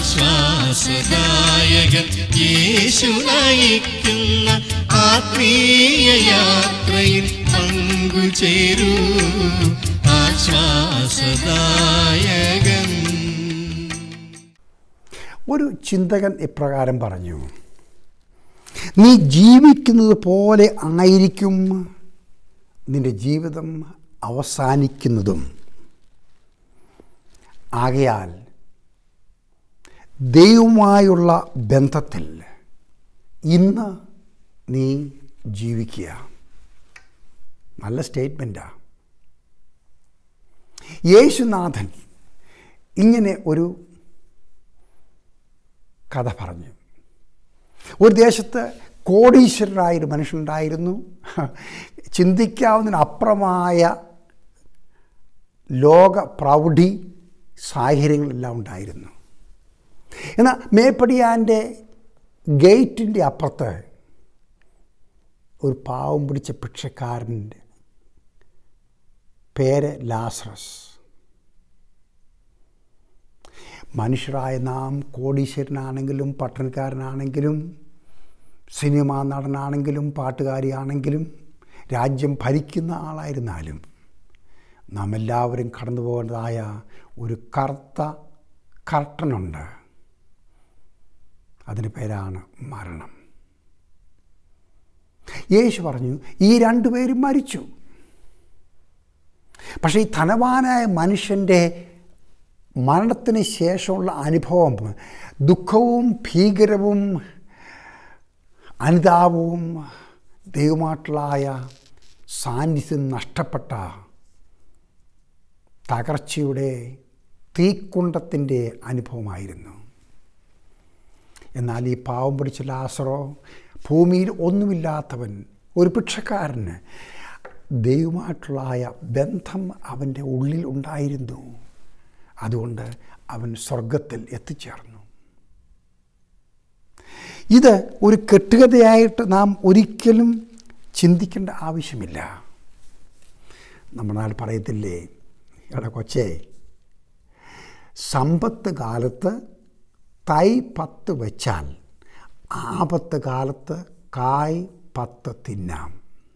ആശ്വാസദായകൻ യേശു നയിക്കുന്ന ആത്മീയ യാത്രയിൽ പങ്കുചേരൂ ആശ്വാസദായകൻ ഒരു ചിന്തകൻ ഇപ്രകാരം പറഞ്ഞു നീ ജീവിക്കുന്നത് പോലെ ആയിരിക്കും നിന്റെ ജീവിതം അവസാനിക്കുന്നതും ആകയാൽ ദൈവവുമായുള്ള ബന്ധത്തിൽ ഇന്ന് നീ ജീവിക്കുക നല്ല സ്റ്റേറ്റ്മെൻറ്റാണ് യേശുനാഥൻ ഇങ്ങനെ ഒരു കഥ പറഞ്ഞു ഒരു ദേശത്ത് കോടീശ്വരനായ ഒരു മനുഷ്യനുണ്ടായിരുന്നു ചിന്തിക്കാവുന്നതിനപ്പുറമായ ലോക പ്രൗഢി സാഹചര്യങ്ങളെല്ലാം ഉണ്ടായിരുന്നു എന്നാൽ മേപ്പടിയാൻ്റെ ഗേറ്റിൻ്റെ അപ്പുറത്ത് ഒരു പാവം പിടിച്ച ഭിക്ഷക്കാരൻ്റെ പേര് ലാസറസ് മനുഷ്യരായ നാം കോടീശ്വരനാണെങ്കിലും പട്ടണക്കാരനാണെങ്കിലും സിനിമാ നടനാണെങ്കിലും പാട്ടുകാരിയാണെങ്കിലും രാജ്യം ഭരിക്കുന്ന ആളായിരുന്നാലും നാം എല്ലാവരും കടന്നു പോകേണ്ടതായ ഒരു കറുത്ത കർട്ടനുണ്ട് അതിന് പേരാണ് മരണം യേശു പറഞ്ഞു ഈ രണ്ടുപേരും മരിച്ചു പക്ഷേ ഈ ധനവാനായ മനുഷ്യൻ്റെ മരണത്തിന് ശേഷമുള്ള അനുഭവം ദുഃഖവും ഭീകരവും അനുതാപവും ദൈവമായിട്ടുള്ളായ സാന്നിധ്യം നഷ്ടപ്പെട്ട തകർച്ചയുടെ തീക്കുണ്ടത്തിൻ്റെ അനുഭവമായിരുന്നു എന്നാൽ ഈ പാവം പിടിച്ച ലാസറോ ഭൂമിയിൽ ഒന്നുമില്ലാത്തവൻ ഒരു ഭിക്ഷക്കാരന് ദൈവമായിട്ടുള്ളായ ബന്ധം അവൻ്റെ ഉള്ളിൽ ഉണ്ടായിരുന്നു അതുകൊണ്ട് അവൻ സ്വർഗത്തിൽ എത്തിച്ചേർന്നു ഇത് ഒരു കെട്ടുകഥയായിട്ട് നാം ഒരിക്കലും ചിന്തിക്കേണ്ട ആവശ്യമില്ല നമ്മുടെ നാൾ പറയത്തില്ലേ എടാ കൊച്ചേ സമ്പത്ത് കാലത്ത് തൈ പത്ത് വെച്ചാൽ ആപത്ത് കാലത്ത് കായ് പത്ത് തിന്നാം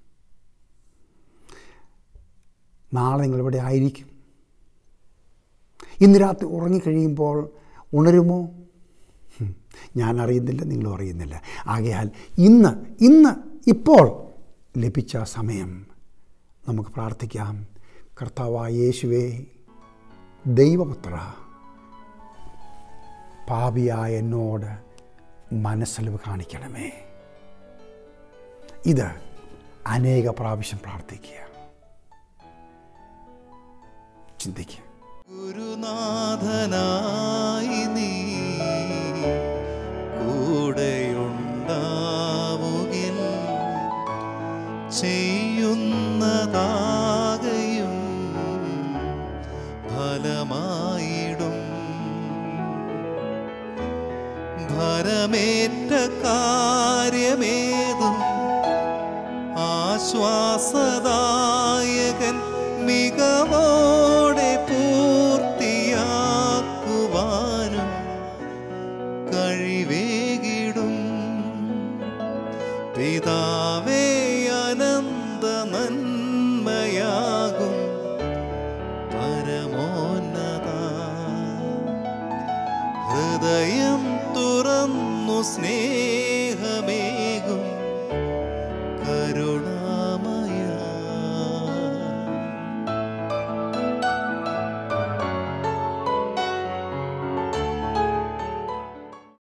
നാളെ നിങ്ങളിവിടെ ആയിരിക്കും ഇന്ന് രാത്രി ഉറങ്ങിക്കഴിയുമ്പോൾ ഉണരുമോ ഹും, ഞാൻ അറിയുന്നില്ല നിങ്ങളും അറിയുന്നില്ല ആകയാൽ ഇന്ന് ഇന്ന് ഇപ്പോൾ ലഭിച്ച സമയം നമുക്ക് പ്രാർത്ഥിക്കാം കർത്താവായ യേശുവേ ദൈവപുത്ര പാപിയായ എന്നോട് മനസ്സലിവ് കാണിക്കണമേ ഇത് അനേക പ്രാവശ്യം പ്രാർത്ഥിക്കുക ചിന്തിക്കുക ഗുരുനാഥനായി നീ കൂടെയുണ്ടാവുകിൽ ചെയ്യുന്നതാകയും ഫലമായിടും ഭരമേറ്റ കാര്യമേതും ആശ്വാസദായകൻ മികവോടെ പൂർത്തിയാക്കുവാനും കഴിവേകിടും പിതാവേ അനന്ത നന്മയാകും പരമോന്നത ഹൃദയം തുറന്നു സ്നേഹ